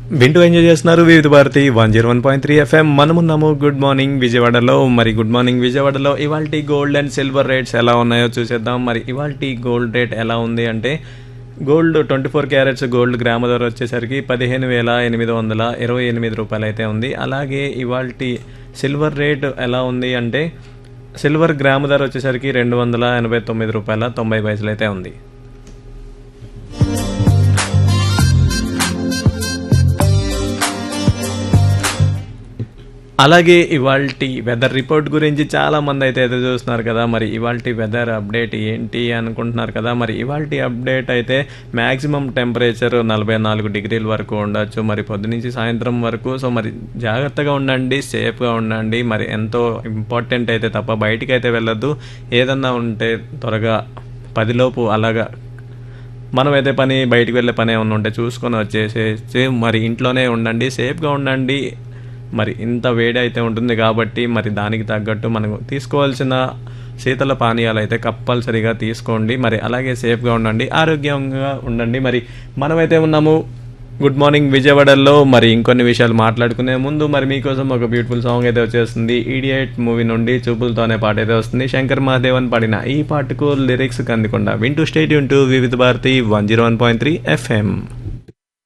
వింటూ ఎంజాయ్ చేస్తున్నారు Vividh Bharati one zero one point three FM మనమున్నాము గుడ్ మార్నింగ్ విజయవాడలో మరి గుడ్ మార్నింగ్ విజయవాడలో ఇవాల్టి గోల్డ్ అండ్ సిల్వర్ రేట్స్ ఎలా ఉన్నాయో చూసేద్దాం మరి ఇవాల్టి గోల్డ్ రేట్ ఎలా ఉంది అంటే gold twenty four carats gold గ్రామ ధర వచ్చేసరికి పదిహేను వేల ఎనిమిది వందల ఇరవై ఎనిమిది రూపాయలు అయితే ఉంది అలాగే ఇవాల్టి సిల్వర్ రేట్ ఎలా ఉంది అంటే సిల్వర్ గ్రామ ధర వచ్చేసరికి రెండు వందల ఎనభై తొమ్మిది రూపాయల తొంభై పైసలు అయితే ఉంది అలాగే ఇవాల్టి వెదర్ రిపోర్ట్ గురించి చాలా మంది అయితే ఎదురు చూస్తున్నారు కదా మరి ఇవాల్టి వెదర్ అప్డేట్ ఏంటి అనుకుంటున్నారు కదా మరి ఇవాల్టి అప్డేట్ అయితే మ్యాక్సిమం టెంపరేచర్ నలభై నాలుగు డిగ్రీల వరకు ఉండొచ్చు మరి పొద్దునుంచి సాయంత్రం వరకు సో మరి జాగ్రత్తగా ఉండండి సేఫ్గా ఉండండి మరి ఎంతో ఇంపార్టెంట్ అయితే తప్ప బయటికి అయితే వెళ్ళొద్దు ఏదన్నా ఉంటే త్వరగా పదిలోపు అలాగా మనమైతే పని బయటికి వెళ్ళే పని ఏమన్నా ఉంటే చూసుకొని వచ్చేసేసి మరి ఇంట్లోనే ఉండండి సేఫ్గా ఉండండి మరి ఇంత వేడి అయితే ఉంటుంది కాబట్టి మరి దానికి తగ్గట్టు మనం తీసుకోవాల్సిన శీతల పానీయాలు అయితే కంపల్సరీగా తీసుకోండి మరి అలాగే సేఫ్గా ఉండండి ఆరోగ్యంగా ఉండండి మరి మనమైతే ఉన్నాము గుడ్ మార్నింగ్ విజయవాడలో మరి ఇంకొన్ని విషయాలు మాట్లాడుకునే ముందు మరి మీకోసం ఒక బ్యూటిఫుల్ సాంగ్ అయితే వచ్చేస్తుంది ఈడియట్ మూవీ నుండి చూపులతోనే పాట అయితే వస్తుంది శంకర్ మహాదేవన్ పాడిన ఈ పాటకు లిరిక్స్ కందకుండా వింటూ stay tuned to Vividh Bharati one zero one point three FM